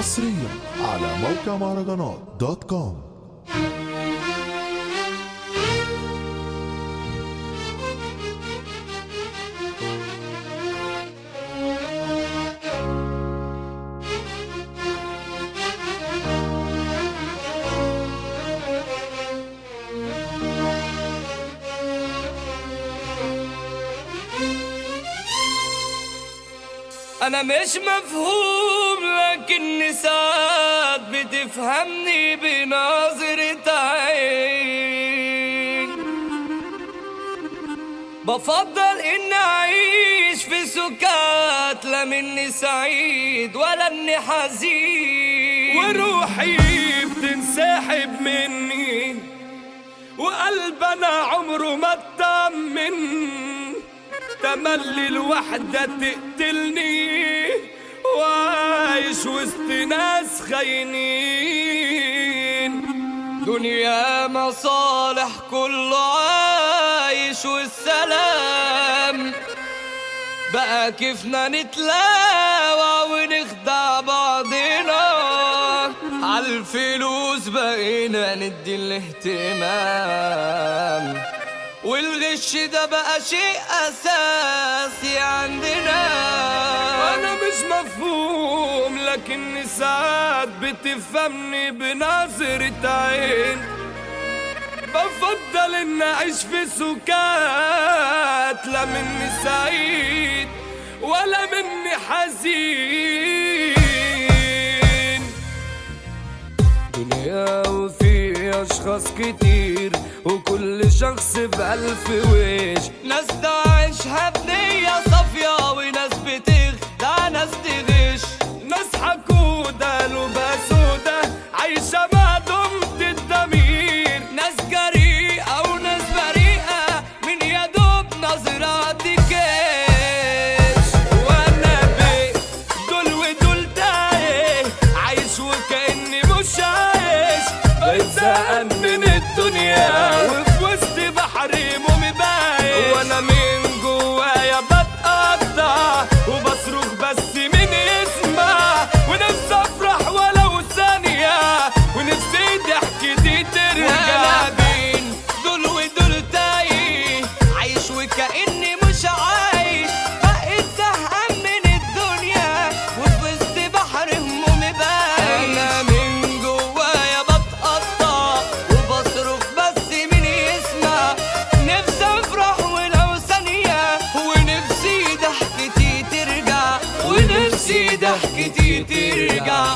حصريا على موقع مهرجانات دوت كوم انا مش مفهوم لكن ساعات بتفهمني بنظرة عين بفضل اني اعيش في سكات لا مني سعيد ولا اني حزين وروحي بتنسحب مني وقلبنا عمره ما اطمن تملي الوحدة تقتلني وعايش وسط ناس خاينين دنيا مصالح كله عايش والسلام بقى كيفنا نتلاوى ونخدع بعضنا عالفلوس بقينا ندي الاهتمام والغش ده بقى شيء اساسي عندنا انا مش مفهوم لكن ساعات بتفهمني بنظرة عين بفضل ان اعيش في سكات لا مني سعيد ولا مني حزين دنيا وفي اشخاص كتير وكل شخص بألف وش ناس تعيشها بنية صافية وناس بتخدع ناس تغش ناس حكودة لبا سودا عايشة ما دمت الضمير ناس جريئة وناس بريئة من يا دوب نظرات كاش وانا بيه دول ودول تايه عايش وكأني مش عايش بزهقان من الدنيا وفي وسط بحر مومي بايش وانا من جوايا بتقطع وبصرخ بس مين يسمع ونفسي افرح ولو ثانية ونفسي ضحكتي ترجع وجلابين دول ودول تايه عايش وكأني مش عايش بقيت زهقان من الدنيا وفي وسط بحر همومي بايش انا من جوايا بتقطع وبصرخ بس مين يسمع نفسي افرح ولو ثانية ونفسي ضحكتي ترجع ونفسي ضحكتي ترجع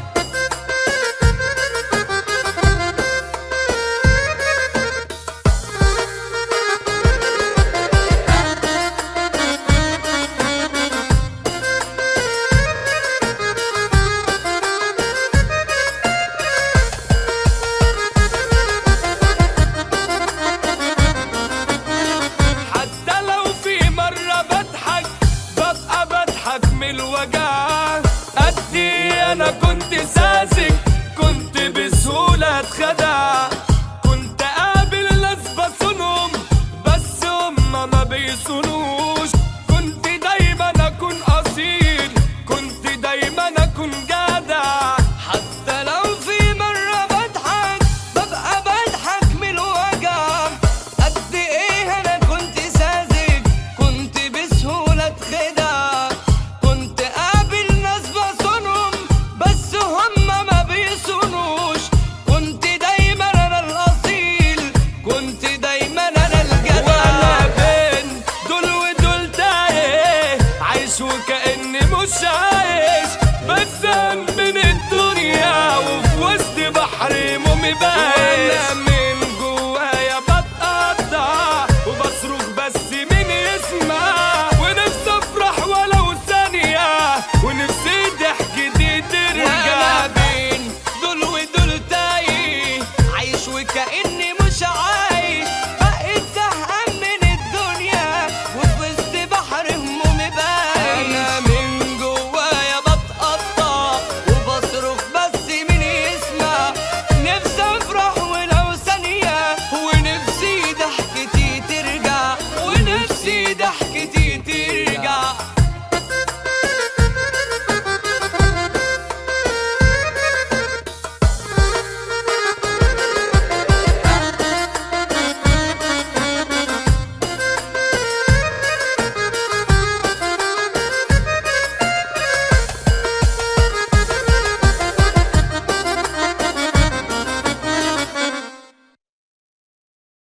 حتى لو في مرة بضحك ببقى بضحك من الوجع قد إيه أنا كنت ساذج كنت بسهولة اتخدع كنت قابل ناس بصونهم بس هما ما بيصونوش كنت دايما أكون أصيل كنت دايما أكون جدع حتى لو في مرة بضحك ببقى بضحك من الوجع قد ايه انا كنت ساذج كنت بسهولة اتخدع كنت قابل ناس بصونهم بس هما ما بيصونوش كنت دايما انا الاصيل كنت دايما انا وانا الجدع بين دول ودول تايه عايش وكأني مش عايش بزهق من الدنيا وفي وسط بحر مومي بايش